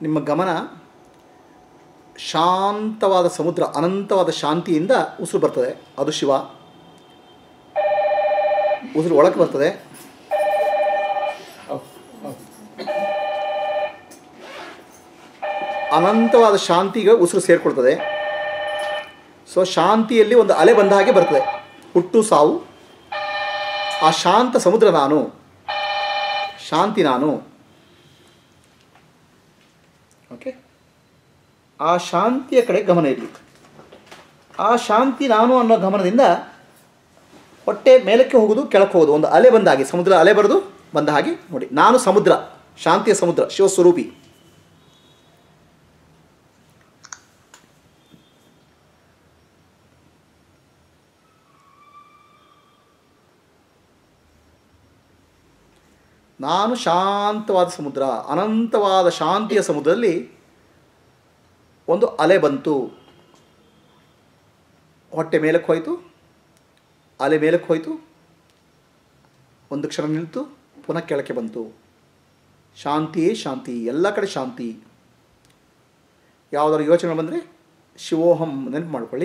ನಿಮ್ಮ ಗಮನ ಶಾಂತವಾದ ಸಮುದ್ರ ಅನಂತವಾದ ಶಾಂತಿಯಿಂದ ಉಸಿರು ಬರ್ತದೆ ಅದು ಶಿವ ಉಸಿರು ಒಳಕ್ಕೆ ಬರ್ತದೆ ಅನಂತವಾದ ಶಾಂತಿಗೆ ಉಸಿರು ಸೇರಿಕೊಳ್ತದೆ ಸೊ ಶಾಂತಿಯಲ್ಲಿ ಒಂದು ಅಲೆ ಬಂದ ಹಾಗೆ ಬರ್ತದೆ ಹುಟ್ಟು ಸಾವು ಆ ಶಾಂತ ಸಮುದ್ರ ನಾನು ಶಾಂತಿ ನಾನು ಓಕೆ ಆ ಶಾಂತಿಯ ಕಡೆ ಗಮನ ಇರಲಿ ಆ ಶಾಂತಿ ನಾನು ಅನ್ನೋ ಗಮನದಿಂದ ಹೊಟ್ಟೆ ಮೇಲಕ್ಕೆ ಹೋಗೋದು ಕೆಳಕ್ಕೆ ಹೋಗೋದು ಒಂದು ಅಲೆ ಬಂದ ಹಾಗೆ ಸಮುದ್ರ ಅಲೆ ಬರೋದು ಬಂದ ಹಾಗೆ ನೋಡಿ ನಾನು ಸಮುದ್ರ ಶಾಂತಿಯ ಸಮುದ್ರ ಶಿವಸ್ವರೂಪಿ ನಾನು ಶಾಂತವಾದ ಸಮುದ್ರ ಅನಂತವಾದ ಶಾಂತಿಯ ಸಮುದ್ರದಲ್ಲಿ ಒಂದು ಅಲೆ ಬಂತು ಹೊಟ್ಟೆ ಮೇಲಕ್ಕೆ ಹೋಯಿತು ಅಲೆ ಮೇಲಕ್ಕೆ ಹೋಯಿತು ಒಂದು ಕ್ಷಣ ನಿಲ್ತು ಪುನಃ ಕೆಳಕ್ಕೆ ಬಂತು ಶಾಂತಿಯೇ ಶಾಂತಿ ಎಲ್ಲ ಕಡೆ ಶಾಂತಿ ಯಾವುದಾದ್ರು ಯೋಚನೆ ಬಂದರೆ ಶಿವೋಹಂ ನೆನಪು ಮಾಡ್ಕೊಳ್ಳಿ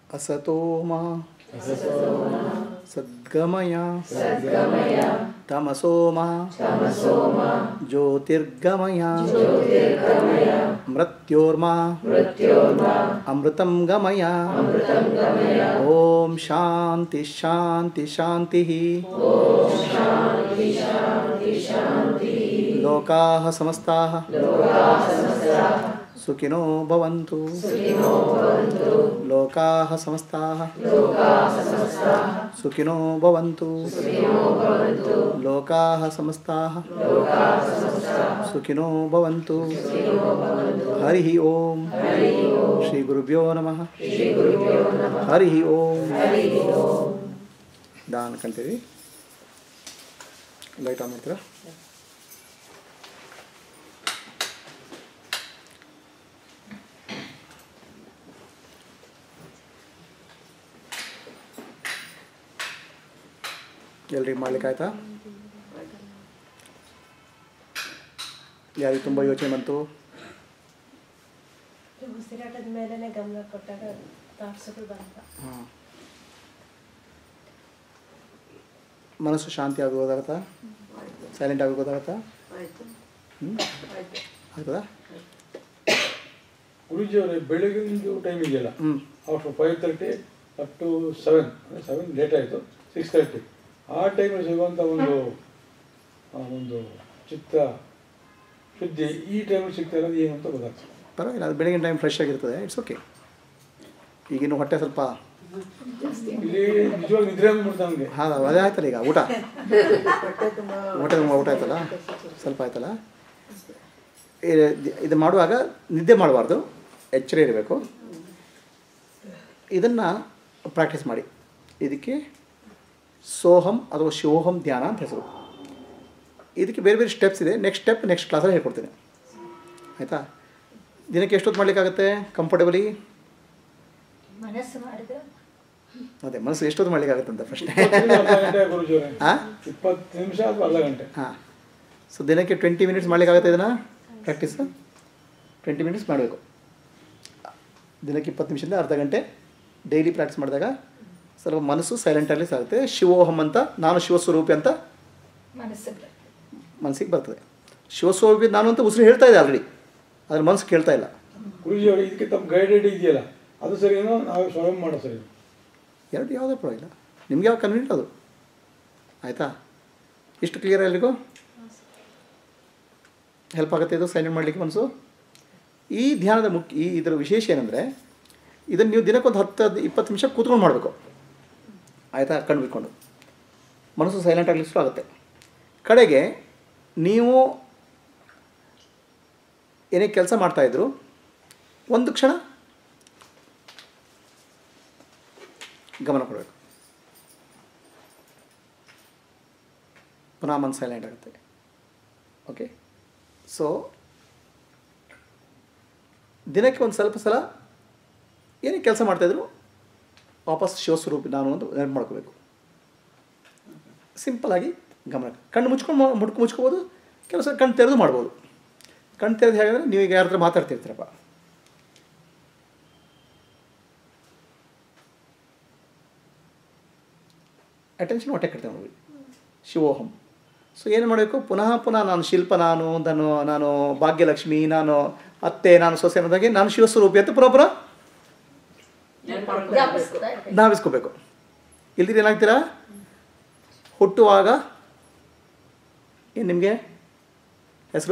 ಅಸತೋಮ ಸದ್ಗಮಯ ತಮಸೋಮ ಜ್ಯೋತಿರ್ಗಮಯ ಮೃತ್ಯೋರ್ಮಾ ಅಮೃತಂ ಗಮಯ ಓಂ ಶಾಂತಿ ಶಾಂತಿ ಶಾಂತಿ ಲೋಕಾಃ ಸಮಸ್ತಾಃ ಸುಖಿನೋ ಭವಂತು ಲೋಕಾಃ ಸಮಸ್ತಾಃ ಸುಖಿನೋ ಭವಂತು ಲೋಕಾಃ ಸಮಸ್ತಾಃ ಸುಖಿನೋ ಭವಂತು ಹರಿ ಓಂ ಶ್ರೀ ಗುರುಭ್ಯೋ ನಮಃ ಹರಿ ಓಂ ದಾನ ಕಂತೀವಿ ಲೈಟ್ ಆನ್ ಮಾಡ್ತೀರಾ ಎಲ್ರಿಗೆ ಮಾಡ್ಲಿಕ್ಕೆ ಆಯ್ತಾ ಯಾರಿಗೆ ತುಂಬ ಯೋಚನೆ ಬಂತು ಉಸಿರಾಟದ ಮೇಲೆನೆ ಗಮನ ಕೊಟ್ಟಾಗ ಥಾಟ್ಸ್ಗಳು ಬಂತ ಹಾಂ ಮನಸ್ಸು ಶಾಂತಿ ಆಗಿ ಗೊತ್ತಾಗತ್ತಾ ಸೈಲೆಂಟ್ ಆಗಿ ಗೊತ್ತಾಗತ್ತಾ ಹ್ಞೂ ಆಗ್ತದಾ ಗುರುಜಿ ಅವರೇ ಬೆಳಗಿನ ಟೈಮ್ ಇದೆಯಲ್ಲ ಹ್ಞೂ after five thirty up to seven ಅಂದರೆ ಸೆವೆನ್ ಲೇಟ್ ಆಯಿತು ಸಿಕ್ಸ್ ತರ್ಟಿ ಆ ಟೈಮಲ್ಲಿ ಸಿಗುವಂಥ ಒಂದು ಆ ಒಂದು ಚಿತ್ತ ಶುದ್ಧಿ ಈ ಟೈಮಲ್ಲಿ ಸಿಗ್ತಾ ಇರೋದು ಏನು ಅಂತ ಗೊತ್ತಾಗ್ತದೆ ಪರವಾಗಿಲ್ಲ ಅದು ಬೆಳಗಿನ ಟೈಮ್ ಫ್ರೆಶ್ ಆಗಿರ್ತದೆ ಇಟ್ಸ್ ಓಕೆ ಈಗಿನ್ನು ಹೊಟ್ಟೆ ಸ್ವಲ್ಪ ಇಲ್ಲಿ ನಿಜವಾಗಿ ನಿದ್ರೆ ಆಗ್ಬಿಡ್ತಾ ನಮಗೆ ಹಾಂ ಅದೇ ಆಯ್ತಲ್ಲ ಈಗ ಊಟ ಹೊಟ್ಟೆ ತುಂಬ ಊಟ ಆಯ್ತಲ್ಲ ಸ್ವಲ್ಪ ಆಯ್ತಲ್ಲ ಇದು ಮಾಡುವಾಗ ನಿದ್ದೆ ಮಾಡಬಾರ್ದು ಎಚ್ಚರ ಇರಬೇಕು ಇದನ್ನು ಪ್ರಾಕ್ಟೀಸ್ ಮಾಡಿ ಇದಕ್ಕೆ ಸೋಹಂ ಅಥವಾ ಶಿವೋಹಂ ಧ್ಯಾನ ಅಂತ ಹೆಸರು ಇದಕ್ಕೆ ಬೇರೆ ಬೇರೆ ಸ್ಟೆಪ್ಸ್ ಇದೆ ನೆಕ್ಸ್ಟ್ ಸ್ಟೆಪ್ ನೆಕ್ಸ್ಟ್ ಕ್ಲಾಸಲ್ಲಿ ಹೇಳ್ಕೊಡ್ತೀನಿ ಆಯಿತಾ ದಿನಕ್ಕೆ ಎಷ್ಟೊತ್ತು ಮಾಡಲಿಕ್ಕಾಗತ್ತೆ ಕಂಫರ್ಟಬಲಿ ಮನಸ್ಸು ಮಾಡಿದ್ರೆ ಅದೇ ಮನಸ್ಸು ಎಷ್ಟೊತ್ತು ಮಾಡಲಿಕ್ಕಾಗತ್ತೆ ಅಂತ ಪ್ರಶ್ನೆ ಅರ್ಧ ಗಂಟೆ ಗುರುಜಿ ಅವರೇ ಹಾಂ ಇಪ್ಪತ್ತು ನಿಮಿಷ ಅಥವಾ ಅರ್ಧ ಗಂಟೆ ಹಾಂ ಸೊ ದಿನಕ್ಕೆ ಟ್ವೆಂಟಿ ಮಿನಿಟ್ಸ್ ಮಾಡಲಿಕ್ಕಾಗತ್ತೆ ಇದನ್ನು ಪ್ರಾಕ್ಟೀಸ್ ಟ್ವೆಂಟಿ ಮಿನಿಟ್ಸ್ ಮಾಡಬೇಕು ದಿನಕ್ಕೆ ಇಪ್ಪತ್ತು ನಿಮಿಷದಿಂದ ಅರ್ಧ ಗಂಟೆ ಡೈಲಿ ಪ್ರಾಕ್ಟೀಸ್ ಮಾಡಿದಾಗ ಸ್ವಲ್ಪ ಮನಸ್ಸು ಸೈಲೆಂಟಾಗಲಿ ಸಾಗುತ್ತೆ ಶಿವೋಹಂ ಅಂತ ನಾನು ಶಿವಸ್ವರೂಪಿ ಅಂತ ಮನಸ್ಸು ಮನಸ್ಸಿಗೆ ಬರ್ತದೆ ಶಿವಸ್ವರೂಪಿ ನಾನು ಅಂತ ಉಸಿರು ಹೇಳ್ತಾ ಇದೆ ಆಲ್ರೆಡಿ ಅದ್ರ ಮನಸ್ಸು ಕೇಳ್ತಾ ಇಲ್ಲ ಗುರುಜಿ ಅವರೇ ಇದಕ್ಕೆ ತಮ್ಮ ಗೈಡೆಡ್ ಇದೆಯಲ್ಲ ಅದು ಸರಿನೋ ನಾವು ಸ್ವಯಂ ಮಾಡೋ ಸರಿ ಎರಡು ಯಾವುದೇ ಪರವಾಗಿಲ್ಲ ನಿಮ್ಗೆ ಯಾವ ಕನ್ವೀನಿಯಂಟ್ ಅದು ಆಯಿತಾ ಇಷ್ಟು ಕ್ಲಿಯರ್ ಎಲ್ರಿಗೂ ಹೆಲ್ಪ್ ಆಗುತ್ತೆ ಇದು ಸೈನ್ ಮಾಡಲಿಕ್ಕೆ ಮನಸ್ಸು ಈ ಧ್ಯಾನದ ಮುಖ್ಯ ಈ ಇದರ ವಿಶೇಷ ಏನಂದರೆ ಇದನ್ನು ನೀವು ದಿನಕ್ಕೊಂದು ಹತ್ತು ಹದ್- ಇಪ್ಪತ್ತು ನಿಮಿಷ ಕೂತ್ಕೊಂಡು ಮಾಡಬೇಕು ಆಯಿತಾ ಕಣ್ಣು ಬಿಟ್ಕೊಂಡು ಮನಸ್ಸು ಸೈಲೆಂಟ್ ಆಗಲಿಕ್ಕೆ ಶುರು ಆಗುತ್ತೆ ಕಡೆಗೆ ನೀವು ಏನೇ ಕೆಲಸ ಮಾಡ್ತಾಯಿದ್ರು ಒಂದು ಕ್ಷಣ ಗಮನ ಕೊಡಬೇಕು ಪುನಃ ಮನಸ್ಸು ಸೈಲೆಂಟ್ ಆಗುತ್ತೆ ಓಕೆ ಸೊ ದಿನಕ್ಕೆ ಒಂದು ಸ್ವಲ್ಪ ಸಲ ಏನೇ ಕೆಲಸ ಮಾಡ್ತಾಯಿದ್ರು ವಾಪಸ್ ಶಿವಸ್ವರೂಪಿ ನಾನು ಅಂತ ನೆನಪು ಮಾಡ್ಕೋಬೇಕು ಸಿಂಪಲಾಗಿ ಗಮನ ಕಣ್ಣು ಮುಚ್ಕೊಂಡು ಮುಡ್ಕು ಮುಚ್ಕೋಬೋದು ಕೆಲಸ ಕಣ್ಣು ತೆರೆದು ಮಾಡ್ಬೋದು ಕಣ್ಣು ತೆರೆದು ಹೇಗಂದರೆ ನೀವು ಈಗ ಯಾರ ಹತ್ರ ಮಾತಾಡ್ತಿರ್ತೀರಪ್ಪ ಅಟೆನ್ಷನ್ ಹೊಟ್ಟೆ ಕಟ್ತೇವೆ ನೋಡಿ ಶಿವೋಹಂ ಸೊ ಏನು ಮಾಡಬೇಕು ಪುನಃ ಪುನಃ ನಾನು ಶಿಲ್ಪ ನಾನು ನಾನು ನಾನು ಭಾಗ್ಯಲಕ್ಷ್ಮಿ ನಾನು ಅತ್ತೆ ನಾನು ಸೊಸೆ ಅನ್ನೋದಾಗೆ ನಾನು ಶಿವಸ್ವರೂಪಿ ಅಂತ ಪುನಃ ಪುನಃ ನಾವಿಸ್ಕೋಬೇಕು ಇಲ್ದಿರ ಏನಾಗ್ತೀರಾ ಹುಟ್ಟುವಾಗ ಏನು ನಿಮಗೆ ಹೆಸರು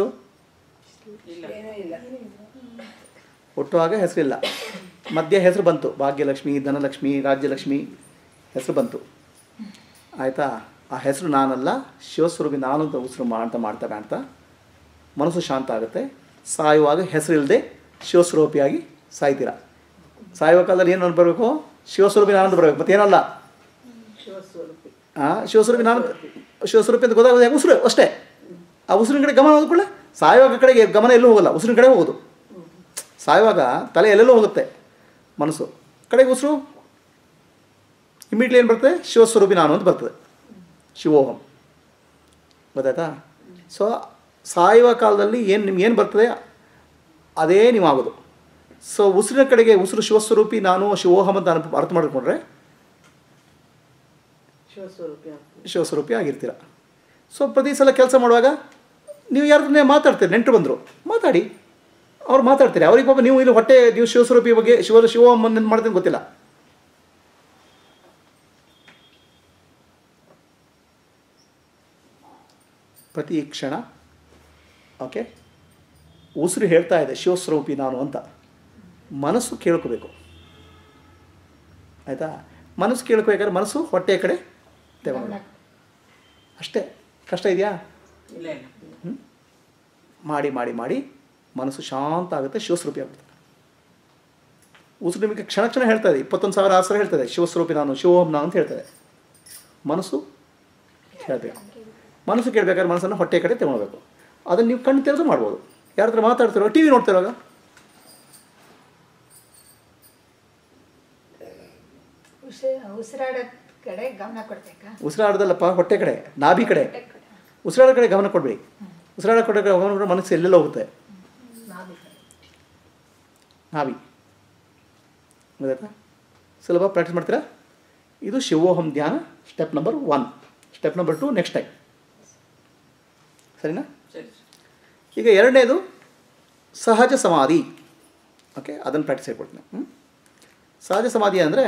ಹುಟ್ಟುವಾಗ ಹೆಸರಿಲ್ಲ ಮಧ್ಯೆ ಹೆಸರು ಬಂತು ಭಾಗ್ಯಲಕ್ಷ್ಮಿ ಧನಲಕ್ಷ್ಮಿ ರಾಜ್ಯಲಕ್ಷ್ಮಿ ಹೆಸರು ಬಂತು ಆಯಿತಾ ಆ ಹೆಸರು ನಾನಲ್ಲ ಶಿವಸ್ವರೂಪಿ ನಾನು ಅಂತ ಉಸಿರು ಮಾಡ್ತಾ ಮಾಡ್ತಾ ಮಾಡ್ತಾ ಮನಸ್ಸು ಶಾಂತ ಆಗುತ್ತೆ ಸಾಯುವಾಗ ಹೆಸರಿಲ್ಲದೆ ಶಿವಸ್ವರೂಪಿಯಾಗಿ ಸಾಯ್ತೀರ ಸಾಯುವ ಕಾಲದಲ್ಲಿ ಏನು ಬರಬೇಕು ಶಿವಸ್ವರೂಪಿ ನಾನು ಅಂತ ಬರಬೇಕು ಮತ್ತೇನಲ್ಲ ಹಾಂ ಶಿವಸ್ವರೂಪಿ ನಾನು ಶಿವಸ್ವರೂಪಿ ಅಂತ ಗೊತ್ತಾಗೋದು ಉಸಿರು ಅಷ್ಟೇ ಆ ಉಸಿರಿನ ಕಡೆ ಗಮನ ಹೋದ ಕೂಡಲೇ ಸಾಯುವಾಗ ಕಡೆಗೆ ಗಮನ ಎಲ್ಲೂ ಹೋಗಲ್ಲ ಉಸಿರಿನ ಕಡೆ ಹೋಗೋದು ಸಾಯುವಾಗ ತಲೆ ಎಲ್ಲೆಲ್ಲೋ ಹೋಗುತ್ತೆ ಮನಸ್ಸು ಕಡೆಗೆ ಉಸಿರು ಇಮಿಡಿಯೇಟ್ಲಿ ಏನು ಬರ್ತದೆ ಶಿವಸ್ವರೂಪಿ ನಾನು ಅಂತ ಬರ್ತದೆ ಶಿವೋಹಂ ಗೊತ್ತಾಯ್ತಾ ಸೊ ಸಾಯುವ ಕಾಲದಲ್ಲಿ ಏನು ನಿಮ್ಗೆ ಏನು ಬರ್ತದೆ ಅದೇ ನೀವು ಆಗೋದು ಸೊ ಉಸಿರಿನ ಕಡೆಗೆ ಉಸಿರು ಶಿವಸ್ವರೂಪಿ ನಾನು ಶಿವೋಹಂ ಅಂತ ಅರ್ಥ ಅರ್ಥ ಮಾಡಿಕೊಂಡ್ರೆ ಶಿವಸ್ವರೂಪಿ ಶಿವಸ್ವರೂಪಿ ಆಗಿರ್ತೀರ ಸೊ ಪ್ರತಿ ಸಲ ಕೆಲಸ ಮಾಡುವಾಗ ನೀವು ಯಾರನ್ನೇ ಮಾತಾಡ್ತೀರಿ ನೆಂಟರು ಬಂದರು ಮಾತಾಡಿ ಅವ್ರು ಮಾತಾಡ್ತೀರಿ ಅವ್ರಿಗೆ ಪಾಪ ನೀವು ಇಲ್ಲಿ ಹೊಟ್ಟೆ ನೀವು ಶಿವಸ್ವರೂಪಿ ಬಗ್ಗೆ ಶಿವ ಶಿವೋಹಂ ಮಾಡ್ತೀನಿ ಗೊತ್ತಿಲ್ಲ ಪ್ರತಿ ಕ್ಷಣ ಓಕೆ ಉಸಿರು ಹೇಳ್ತಾ ಇದೆ ಶಿವಸ್ವರೂಪಿ ನಾನು ಅಂತ ಮನಸ್ಸು ಕೇಳ್ಕೋಬೇಕು ಆಯಿತಾ ಮನಸ್ಸು ಕೇಳ್ಕೋಬೇಕಾದ್ರೆ ಮನಸ್ಸು ಹೊಟ್ಟೆಯ ಕಡೆ ತಗೊಂಡು ಅಷ್ಟೇ ಕಷ್ಟ ಇದೆಯಾ ಇಲ್ಲ ಇಲ್ಲ ಮಾಡಿ ಮಾಡಿ ಮಾಡಿ ಮನಸ್ಸು ಶಾಂತ ಆಗುತ್ತೆ ಶಿವಸ್ವರೂಪಿ ಆಗುತ್ತೆ ಉಸಿರು ನಿಮಗೆ ಕ್ಷಣ ಕ್ಷಣ ಹೇಳ್ತಾ ಇದೆ ಇಪ್ಪತ್ತೊಂದು ಸಾವಿರ ಆಸರ ಹೇಳ್ತದೆ ಶಿವಸ್ವರೂಪಿ ನಾನು ಶಿವೋಂ ನಾನು ಅಂತ ಹೇಳ್ತದೆ ಮನಸ್ಸು ಹೇಳಬೇಕು ಮನಸ್ಸು ಕೇಳಬೇಕಾದ್ರೆ ಮನಸ್ಸನ್ನು ಹೊಟ್ಟೆ ಕಡೆ ತಗೊಳ್ಬೇಕು ಅದನ್ನು ನೀವು ಕಣ್ಣು ತೆರೆದು ಮಾಡ್ಬೋದು ಯಾರ ಹತ್ರ ಮಾತಾಡ್ತಿರೋ ಟಿ ವಿ ನೋಡ್ತಿರುವಾಗ ಉಸಿರು ಉಸಿರಾಡೋ ಕಡೆ ಗಮನ ಕೊಡ್ಬೇಕಾ ಉಸಿರಾಡೋದಲ್ಲಪ್ಪ ಹೊಟ್ಟೆ ಕಡೆ ನಾಭಿ ಕಡೆ ಉಸಿರಾಡೋ ಕಡೆ ಗಮನ ಕೊಡಬೇಡಿ ಉಸಿರಾಡೋ ಕಡೆ ಗಮನ ಕೊಟ್ಟರೆ ಮನಸ್ಸು ಎಲ್ಲೆಲ್ಲ ಹೋಗುತ್ತೆ ನಾಭಿ ಕಡೆ. ನಾಭಿ ಗೊತ್ತಾಯ್ತಾ ಸುಲಭ ಪ್ರಾಕ್ಟೀಸ್ ಮಾಡ್ತೀರಾ ಇದು ಶಿವೋಹಂ ಧ್ಯಾನ step number one step number two next time ಸರಿನಾ ಸರಿ ಈಗ ಎರಡನೇದು ಸಹಜ ಸಮಾಧಿ ಓಕೆ ಅದನ್ನು ಪ್ರಾಕ್ಟೀಸ್ ಹೇಳ್ಕೊಡ್ತೀನಿ ಹ್ಮ್? ಸಹಜ ಸಮಾಧಿ ಅಂದರೆ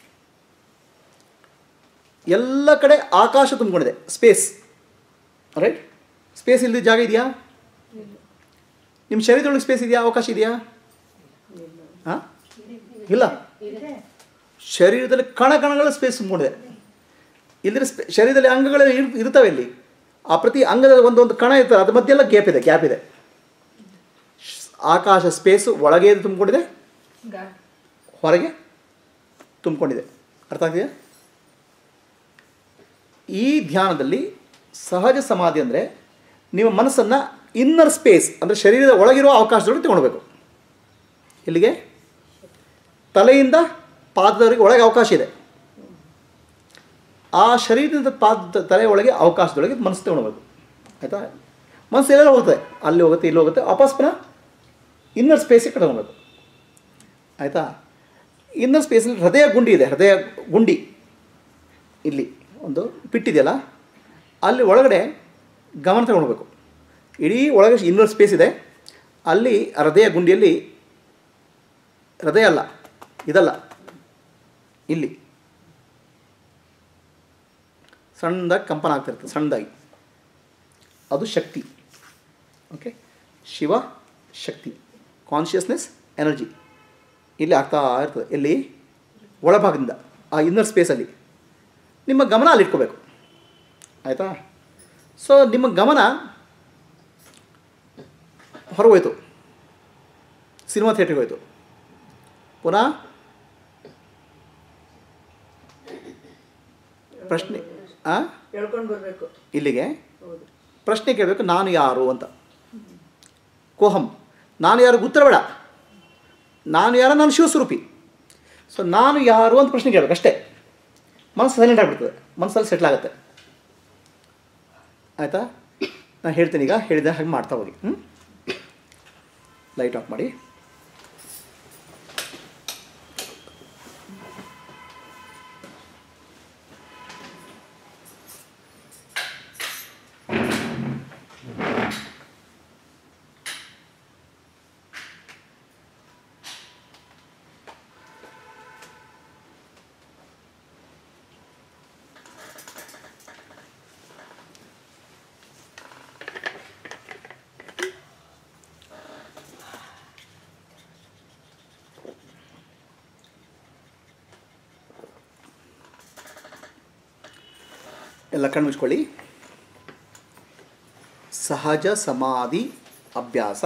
ಎಲ್ಲ ಕಡೆ ಆಕಾಶ ತುಂಬಿಕೊಂಡಿದೆ ಸ್ಪೇಸ್ ರೈಟ್ ಸ್ಪೇಸ್ ಇಲ್ಲದ ಜಾಗ ಇದೆಯಾ ನಿಮ್ಮ ಶರೀರದೊಳಗೆ ಸ್ಪೇಸ್ ಇದೆಯಾ ಅವಕಾಶ ಇದೆಯಾ ಹಾಂ ಇಲ್ಲ ಶರೀರದಲ್ಲಿ ಕಣ ಕಣಗಳ ಸ್ಪೇಸ್ ತುಂಬಿಕೊಂಡಿದೆ ಇಲ್ಲದ್ರೆ ಸ್ಪೇ ಶರೀರದಲ್ಲಿ ಅಂಗಗಳು ಇರ್ ಇರ್ತವೆ ಇಲ್ಲಿ ಆ ಪ್ರತಿ ಅಂಗದ ಒಂದೊಂದು ಕಣ ಇರ್ತದೆ ಅದ್ರ ಮಧ್ಯೆಲ್ಲ ಗ್ಯಾಪ್ ಇದೆ ಗ್ಯಾಪ್ ಇದೆ ಶ್- ಆಕಾಶ ಸ್ಪೇಸು ಒಳಗೆ ತುಂಬಿಕೊಂಡಿದೆ ಗಾ- ಹೊರಗೆ ತುಂಬಿಕೊಂಡಿದೆ ಅರ್ಥ ಆಗ್ತಿದೆಯಾ ಈ ಧ್ಯಾನದಲ್ಲಿ ಸಹಜ ಸಮಾಧಿ ಅಂದರೆ ನಿಮ್ಮ ಮನಸ್ಸನ್ನು ಇನ್ನರ್ ಸ್ಪೇಸ್ ಅಂದರೆ ಶರೀರದ ಒಳಗಿರುವ ಅವಕಾಶದೊಳಗೆ ತಗೊಳ್ಬೇಕು ಇಲ್ಲಿಗೆ ತಲೆಯಿಂದ ಪಾದದವರೆಗೆ ಒಳಗೆ ಅವಕಾಶ ಇದೆ ಆ ಶರೀರದಿಂದ ಪಾದ ತಲೆ ಒಳಗೆ ಅವಕಾಶದೊಳಗೆ ಮನಸ್ಸು ತಗೊಳ್ಬೇಕು ಆಯಿತಾ ಮನಸ್ಸು ಎಲ್ಲೆಲ್ಲ ಹೋಗ್ತದೆ ಅಲ್ಲಿ ಹೋಗುತ್ತೆ ಇಲ್ಲಿ ಹೋಗುತ್ತೆ ವಾಪಸ್ ಪುನಃ ಇನ್ನರ್ ಸ್ಪೇಸಿಗೆ ಕಟ್ಕೊಳ್ಬೇಕು ಆಯಿತಾ ಇನ್ನರ್ ಸ್ಪೇಸಲ್ಲಿ ಹೃದಯ ಗುಂಡಿ ಇದೆ ಹೃದಯ ಗುಂಡಿ ಇಲ್ಲಿ ಒಂದು ಪಿಟ್ಟಿದೆಯಲ್ಲ ಅಲ್ಲಿ ಒಳಗಡೆ ಗಮನ ತಗೊಳ್ಬೇಕು ಇಡೀ ಒಳಗೆ ಇನ್ನರ್ ಸ್ಪೇಸ್ ಇದೆ ಅಲ್ಲಿ ಹೃದಯ ಗುಂಡಿಯಲ್ಲಿ ಹೃದಯ ಅಲ್ಲ ಇದಲ್ಲ ಇಲ್ಲಿ ಸಣ್ಣದಾಗಿ ಕಂಪನ ಆಗ್ತಿರ್ತದೆ ಸಣ್ಣದಾಗಿ ಅದು ಶಕ್ತಿ okay Shiva Shakti consciousness energy ಇಲ್ಲಿ ಆಗ್ತಾ ಇರ್ತದೆ ಎಲ್ಲಿ ಒಳಭಾಗದಿಂದ ಆ ಇನ್ನರ್ ಸ್ಪೇಸಲ್ಲಿ ನಿಮ್ಮ ಗಮನ ಅಲ್ಲಿ ಇಟ್ಕೋಬೇಕು ಆಯಿತಾ ಸೊ ನಿಮ್ಮ ಗಮನ ಹೊರಗೋಯ್ತು ಸಿನಿಮಾ ಥಿಯೇಟ್ರಿಗೆ ಹೋಯ್ತು ಪುನಃ ಪ್ರಶ್ನೆ ಆ ಹೇಳ್ಕೊಂಡು ಬರಬೇಕು ಇಲ್ಲಿಗೆ ಹೌದು ಪ್ರಶ್ನೆ ಕೇಳಬೇಕು ನಾನು ಯಾರು ಅಂತ ಕೋಹಂ ನಾನು ಯಾರು ಉತ್ತರ ಬೇಡ ನಾನು ಯಾರು ನಾನು ಶಿವಸ್ವರೂಪಿ ಸೊ ನಾನು ಯಾರು ಅಂತ ಪ್ರಶ್ನೆ ಕೇಳಬೇಕು ಅಷ್ಟೇ ಮನಸ್ಸು ಸೈಲೆಂಟ್ ಆಗಿಬಿಡ್ತದೆ ಮನಸ್ಸಲ್ಲಿ ಸೆಟ್ಲ್ ಆಗುತ್ತೆ ಆಯಿತಾ ನಾನು ಹೇಳ್ತೀನಿ ಈಗ ಹೇಳಿದ ಹಾಗೆ ಮಾಡ್ತಾ ಹೋಗಿ ಹ್ಞೂ ಲೈಟ್ ಆಫ್ ಮಾಡಿ ಎಲ್ಲ ಕಣ್ಣು ಮುಚ್ಕೊಳ್ಳಿ ಸಹಜ ಸಮಾಧಿ ಅಭ್ಯಾಸ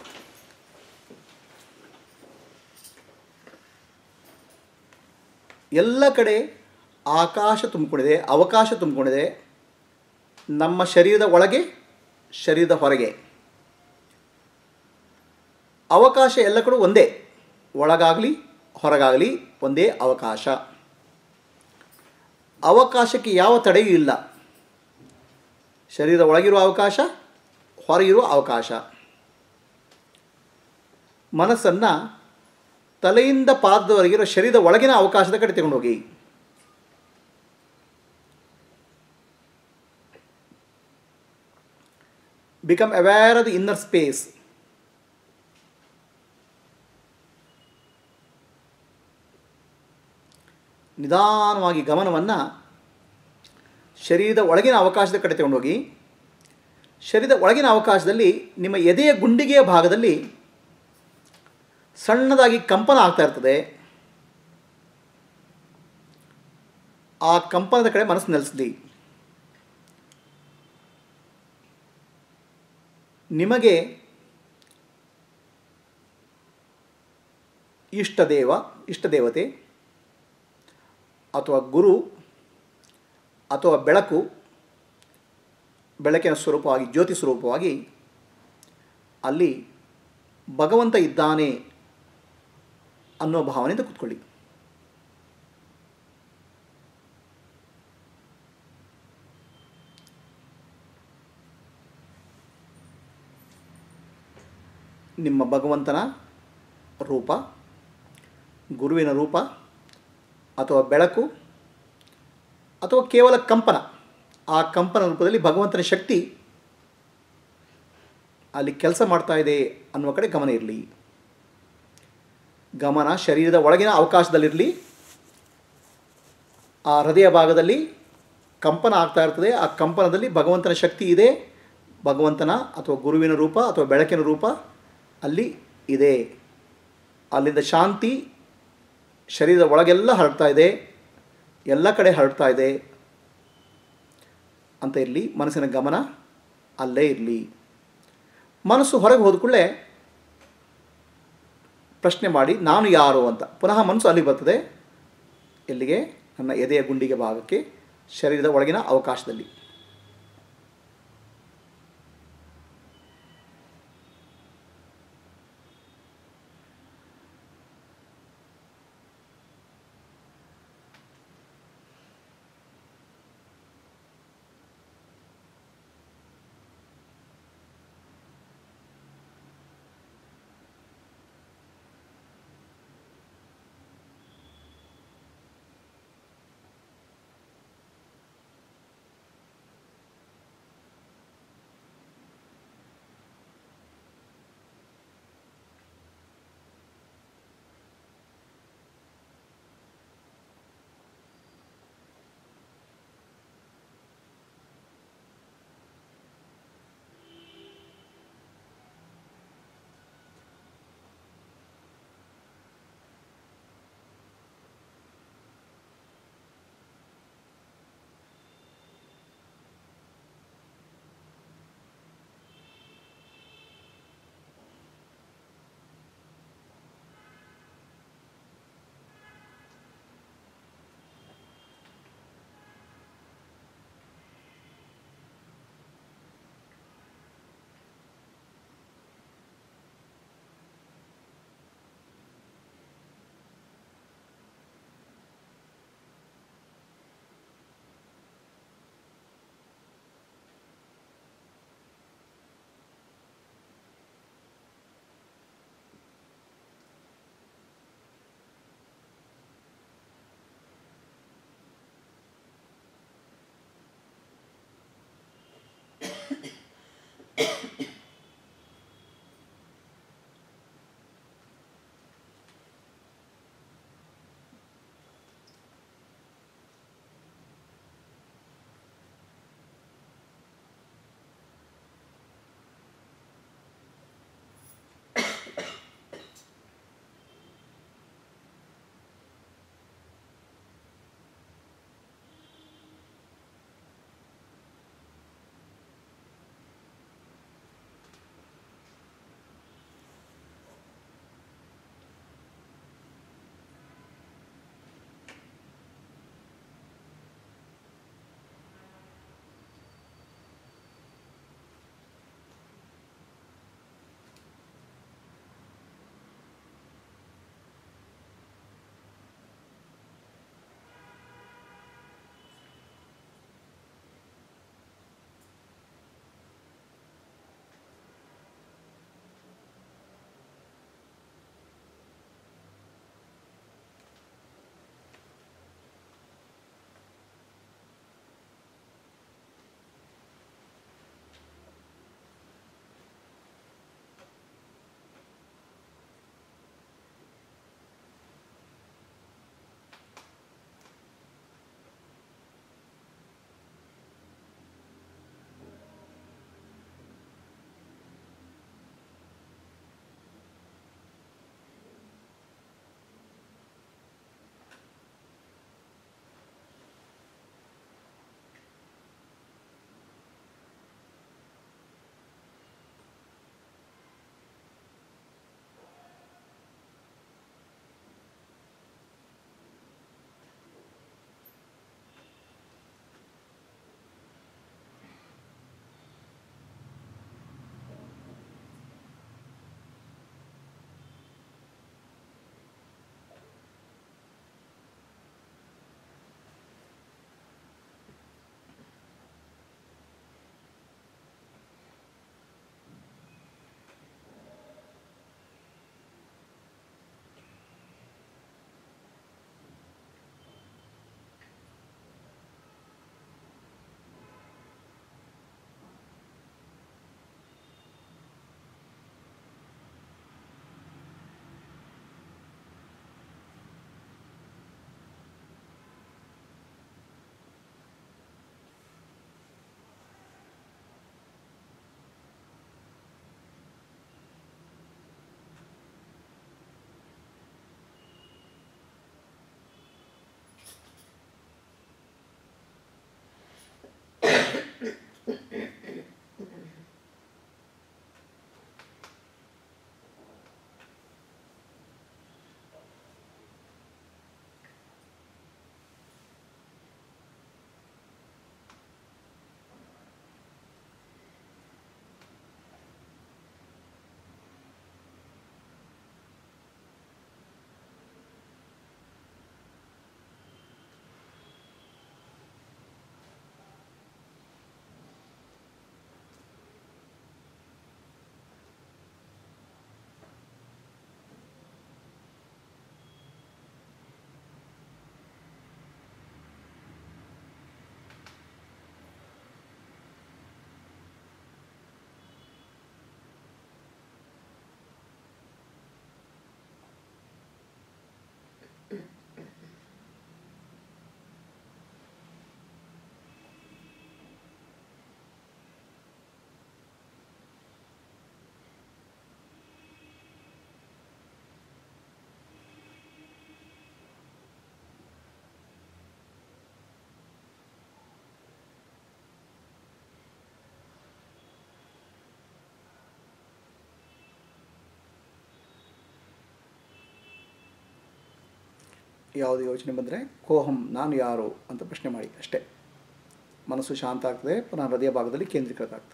ಎಲ್ಲ ಕಡೆ ಆಕಾಶ ತುಂಬಿಕೊಂಡಿದೆ ಅವಕಾಶ ತುಂಬಿಕೊಂಡಿದೆ ನಮ್ಮ ಶರೀರದ ಒಳಗೆ ಶರೀರದ ಹೊರಗೆ ಅವಕಾಶ ಎಲ್ಲ ಕಡೆ ಒಂದೇ ಒಳಗಾಗಲಿ ಹೊರಗಾಗಲಿ ಒಂದೇ ಅವಕಾಶ ಅವಕಾಶಕ್ಕೆ ಯಾವ ತಡೆಯೂ ಇಲ್ಲ ಶರೀರದ ಒಳಗಿರುವ ಅವಕಾಶ ಹೊರಗಿರುವ ಅವಕಾಶ ಮನಸ್ಸನ್ನು ತಲೆಯಿಂದ ಪಾದದವರೆಗೆ ಇರೋ ಶರೀರದ ಒಳಗಿನ ಅವಕಾಶದ ಕಡೆ ತಗೊಂಡು ಹೋಗಿ become aware of the inner space ನಿಧಾನವಾಗಿ ಗಮನವನ್ನು ಶರೀರದ ಒಳಗಿನ ಅವಕಾಶದ ಕಡೆ ತಗೊಂಡೋಗಿ ಶರೀರದ ಒಳಗಿನ ಅವಕಾಶದಲ್ಲಿ ನಿಮ್ಮ ಎದೆಯ ಗುಂಡಿಗೆಯ ಭಾಗದಲ್ಲಿ ಸಣ್ಣದಾಗಿ ಕಂಪನ ಆಗ್ತಾ ಇರ್ತದೆ ಆ ಕಂಪನದ ಕಡೆ ಮನಸ್ಸು ನೆಲೆಸಲಿ ನಿಮಗೆ ಇಷ್ಟದೇವ ಇಷ್ಟದೇವತೆ ಅಥವಾ ಗುರು ಅಥವಾ ಬೆಳಕು ಬೆಳಕಿನ ಸ್ವರೂಪವಾಗಿ ಜ್ಯೋತಿ ಸ್ವರೂಪವಾಗಿ ಅಲ್ಲಿ ಭಗವಂತ ಇದ್ದಾನೆ ಅನ್ನೋ ಭಾವನೆಯಿಂದ ಕೂತ್ಕೊಳ್ಳಿ ನಿಮ್ಮ ಭಗವಂತನ ರೂಪ ಗುರುವಿನ ರೂಪ ಅಥವಾ ಬೆಳಕು ಅಥವಾ ಕೇವಲ ಕಂಪನ ಆ ಕಂಪನ ರೂಪದಲ್ಲಿ ಭಗವಂತನ ಶಕ್ತಿ ಅಲ್ಲಿ ಕೆಲಸ ಮಾಡ್ತಾ ಇದೆ ಅನ್ನುವ ಕಡೆ ಗಮನ ಇರಲಿ ಗಮನ ಶರೀರದ ಒಳಗಿನ ಅವಕಾಶದಲ್ಲಿರಲಿ ಆ ಹೃದಯ ಭಾಗದಲ್ಲಿ ಕಂಪನ ಆಗ್ತಾ ಇರ್ತದೆ ಆ ಕಂಪನದಲ್ಲಿ ಭಗವಂತನ ಶಕ್ತಿ ಇದೆ ಭಗವಂತನ ಅಥವಾ ಗುರುವಿನ ರೂಪ ಅಥವಾ ಬೆಳಕಿನ ರೂಪ ಅಲ್ಲಿ ಇದೆ ಅಲ್ಲಿಂದ ಶಾಂತಿ ಶರೀರದ ಒಳಗೆಲ್ಲ ಹರಡ್ತಾ ಇದೆ ಎಲ್ಲ ಕಡೆ ಹರಡ್ತಾ ಇದೆ ಅಂತ ಇರಲಿ ಮನಸ್ಸಿನ ಗಮನ ಅಲ್ಲೇ ಇರಲಿ ಮನಸ್ಸು ಹೊರಗೆ ಹೋದ ಕೂಡಲೇ ಪ್ರಶ್ನೆ ಮಾಡಿ ನಾನು ಯಾರು ಅಂತ ಪುನಃ ಮನಸ್ಸು ಅಲ್ಲಿಗೆ ಬರ್ತದೆ ಎಲ್ಲಿಗೆ ನನ್ನ ಎದೆಯ ಗುಂಡಿಗೆ ಭಾಗಕ್ಕೆ ಶರೀರದ ಒಳಗಿನ ಅವಕಾಶದಲ್ಲಿ ಯಾವುದು ಯೋಚನೆ ಬಂದರೆ ಕೋಹಂ ನಾನು ಯಾರು ಅಂತ ಪ್ರಶ್ನೆ ಮಾಡಿ ಅಷ್ಟೇ ಮನಸ್ಸು ಶಾಂತ ಆಗ್ತದೆ ಪುನಃ ಹೃದಯ ಭಾಗದಲ್ಲಿ ಕೇಂದ್ರೀಕೃತ ಆಗ್ತದೆ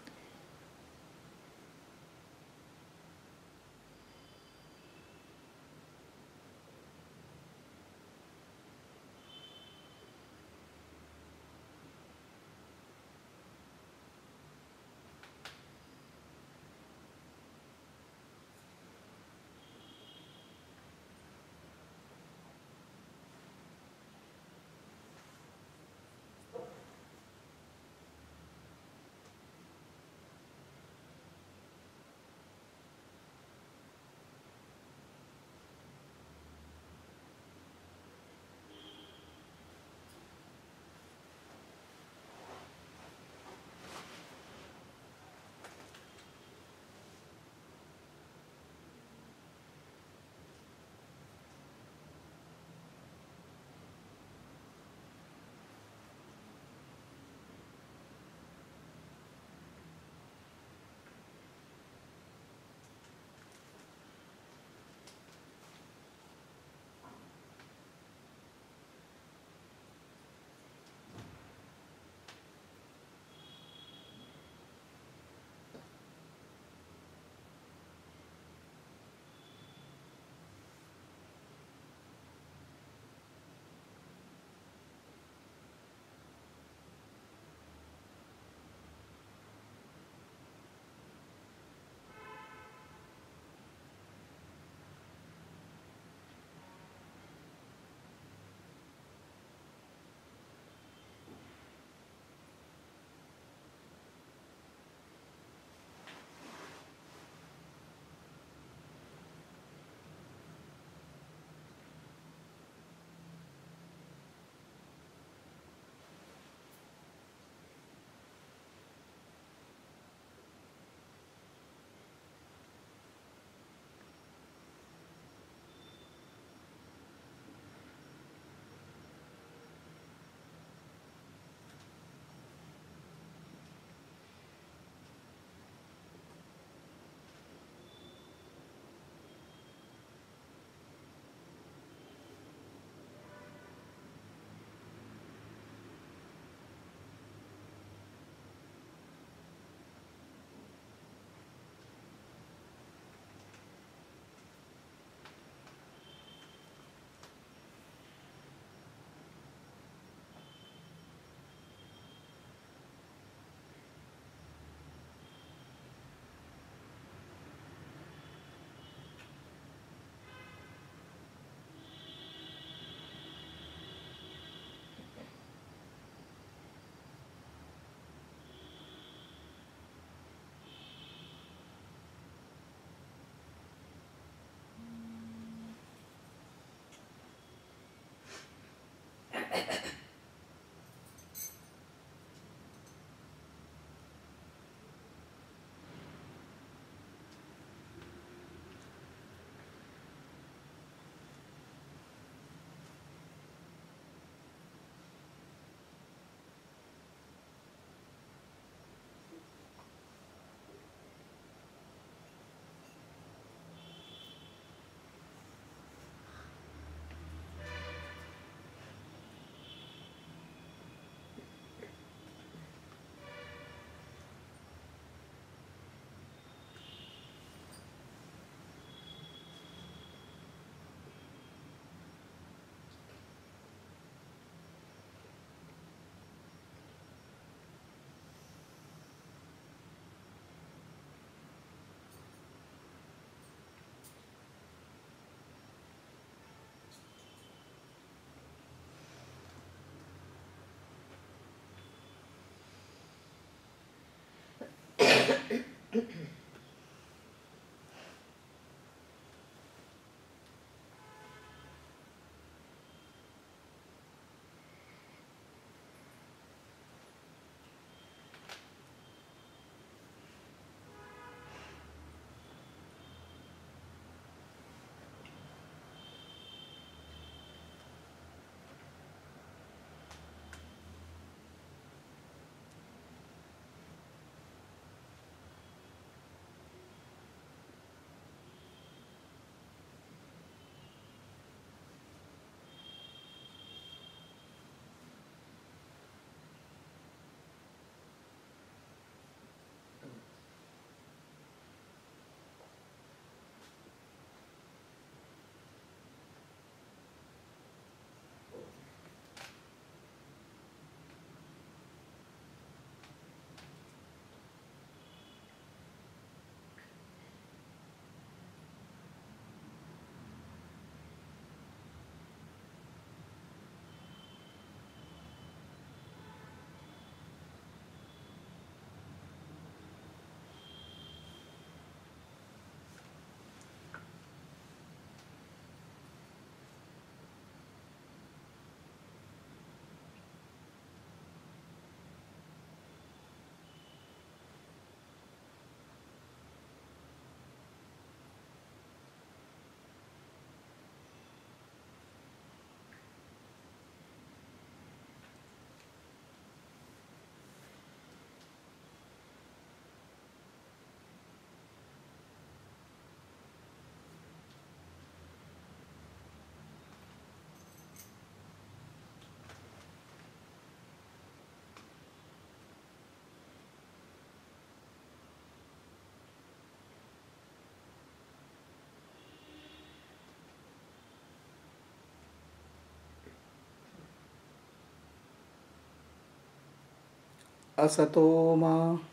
असतो मा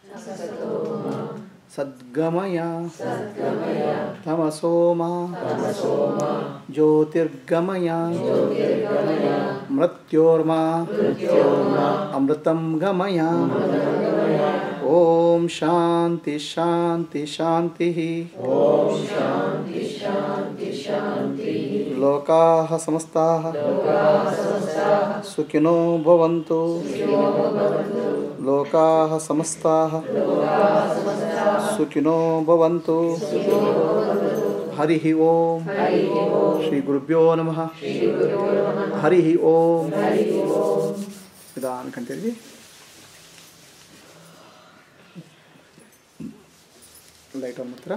सद्गमय तमसो मा ज्योतिर्गमय मृत्योर्मा अमृतं गमय ॐ शान्ति शान्ति शान्तिः लोकाः समस्ताः सुखिनो भवन्तु लोकाः समस्ताः सुखिनो भवन्तु हरिः ॐ श्रीगुरुभ्यो नमः हरिः ॐ ನಿಧಾನ ಕಂಟಿದ್ವಿ ಲೈಟ್ ಆನ್ ಮಾಡ್ತೀರಾ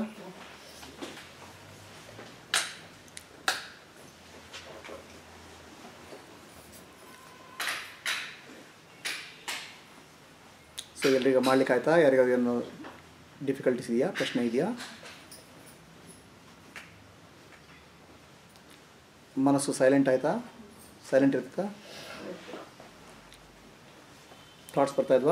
ಸೊ ಎಲ್ರಿಗೂ ಮಾಡ್ಲಿಕ್ಕೆ ಆಯ್ತಾ ಯಾರಿಗಾದ್ರು ಏನು ಡಿಫಿಕಲ್ಟೀಸ್ ಇದೆಯಾ ಪ್ರಶ್ನೆ ಇದೆಯಾ ಮನಸ್ಸು ಸೈಲೆಂಟ್ ಆಯ್ತಾ ಸೈಲೆಂಟ್ ಇರ್ತಾ ಥಾಟ್ಸ್ ಬರ್ತಾ ಇದ್ವಾ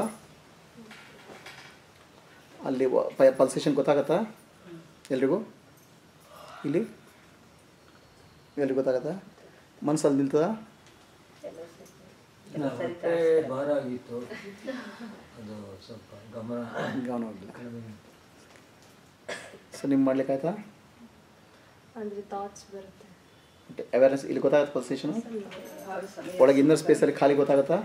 ಅಲ್ಲಿ ಪಲ್ಸೇಷನ್ ಗೊತ್ತಾಗತ್ತಾ ಎಲ್ರಿಗೂ ಇಲ್ಲಿ ಎಲ್ರಿಗೂ ಗೊತ್ತಾಗತ್ತಾ ಮನಸ್ಸಲ್ಲಿ ನಿಲ್ತದಾ ಹೊಟ್ಟೆ ಭಾರ ಆಗಿತ್ತು ಅದು ಸ್ವಲ್ಪ ಗಮನ ಗಮನ ಹೋಗಿಲ್ಲ ಕಡಿಮೆ ಸೊ ನಿಮ್ಗೆ ಮಾಡ್ಲಿಕ್ಕೆ ಆಯ್ತಾ ಅಂದ್ರೆ ಥಾಟ್ಸ್ ಬರುತ್ತೆ ಅವೇರ್ನೆಸ್ ಇಲ್ಲಿ ಗೊತ್ತಾಗತ್ತೆ ಪಲ್ಸೇಷನು ಒಳಗೆ ಇನ್ನರ್ ಸ್ಪೇಸಲ್ಲಿ ಖಾಲಿ ಗೊತ್ತಾಗತ್ತಾ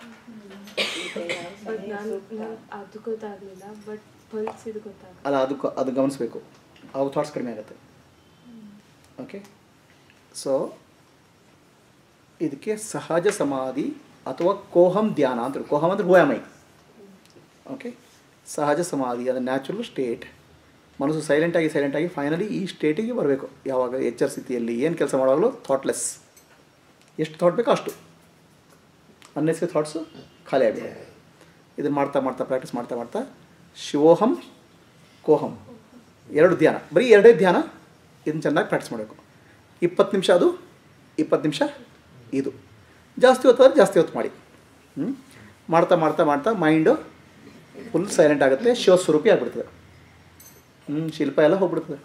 ಬಟ್ ನಾನು ಅದು ಗೊತ್ತಾಗಲಿಲ್ಲ ಬಟ್ ಪಲ್ಸ್ ಇದು ಗೊತ್ತಾಗ ಅಲ್ಲ ಅದಕ್ಕೆ ಅದು ಗಮನಿಸಬೇಕು ಅವು ಥಾಟ್ಸ್ ಕಡಿಮೆ ಆಗುತ್ತೆ ಓಕೆ ಸೊ ಇದಕ್ಕೆ ಸಹಜ ಸಮಾಧಿ ಅಥವಾ ಕೋಹಂ ಧ್ಯಾನ ಅಂತ ಕೋಹಂ ಅಂದರೆ ಹೂಯಾಮೈ ಓಕೆ ಸಹಜ ಸಮಾಧಿ ಅದು ನ್ಯಾಚುರಲ್ ಸ್ಟೇಟ್ ಮನಸ್ಸು ಸೈಲೆಂಟಾಗಿ ಸೈಲೆಂಟಾಗಿ ಫೈನಲಿ ಈ ಸ್ಟೇಟಿಗೆ ಬರಬೇಕು ಯಾವಾಗ ಎಚ್ಚರ ಸ್ಥಿತಿಯಲ್ಲಿ ಏನು ಕೆಲಸ ಮಾಡುವಾಗಲೂ ಥಾಟ್ಲೆಸ್ ಎಷ್ಟು ಥಾಟ್ ಬೇಕೋ ಅಷ್ಟು ಅನ್ನೆಸರಿ ಥಾಟ್ಸು ಖಾಲಿ ಆಗಿದೆ ಇದನ್ನು ಮಾಡ್ತಾ ಮಾಡ್ತಾ ಪ್ರಾಕ್ಟೀಸ್ ಮಾಡ್ತಾ ಮಾಡ್ತಾ ಶಿವೋಹಂ ಕೋಹಂ ಎರಡು ಧ್ಯಾನ ಬರೀ ಎರಡೇ ಧ್ಯಾನ ಇದನ್ನು ಚೆನ್ನಾಗಿ ಪ್ರಾಕ್ಟೀಸ್ ಮಾಡಬೇಕು ಇಪ್ಪತ್ತು ನಿಮಿಷ ಅದು ಇಪ್ಪತ್ತು ನಿಮಿಷ ಇದು ಜಾಸ್ತಿ ಹೊತ್ತಾದ್ರೆ ಜಾಸ್ತಿ ಹೊತ್ತು ಮಾಡಿ ಹ್ಞೂ ಮಾಡ್ತಾ ಮಾಡ್ತಾ ಮಾಡ್ತಾ ಮೈಂಡು ಫುಲ್ ಸೈಲೆಂಟ್ ಆಗುತ್ತೆ ಶಿವಸ್ವರೂಪಿ ಆಗಿಬಿಡ್ತದೆ ಹ್ಞೂ ಶಿಲ್ಪ ಎಲ್ಲ ಹೋಗ್ಬಿಡ್ತದೆ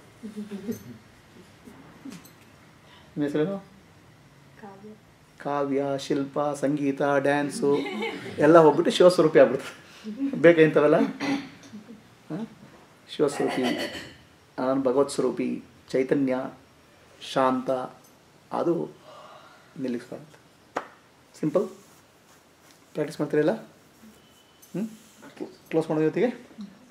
ನಿಮ್ಮ ಹೆಸರೇನು ಕಾವ್ಯ ಕಾವ್ಯ ಶಿಲ್ಪ ಸಂಗೀತ ಡ್ಯಾನ್ಸು ಎಲ್ಲ ಹೋಗ್ಬಿಟ್ಟು ಶಿವಸ್ವರೂಪಿ ಆಗ್ಬಿಡ್ತದೆ ಬೇಕಾ ಇಂಥವೆಲ್ಲ ಹಾಂ ಶಿವಸ್ವರೂಪಿ ನಾನು ಭಗವತ್ ಸ್ವರೂಪಿ ಚೈತನ್ಯ ಶಾಂತ ಅದು ನಿಲ್ಲಿಸ್ಕೊಳ್ಳುತ್ತೆ ಸಿಂಪಲ್ ಪ್ರಾಕ್ಟೀಸ್ ಮಾಡ್ತೀರಲ್ಲ ಹ್ಞೂ ಕ್ಲೋಸ್ ಮಾಡೋ ಜೊತೆಗೆ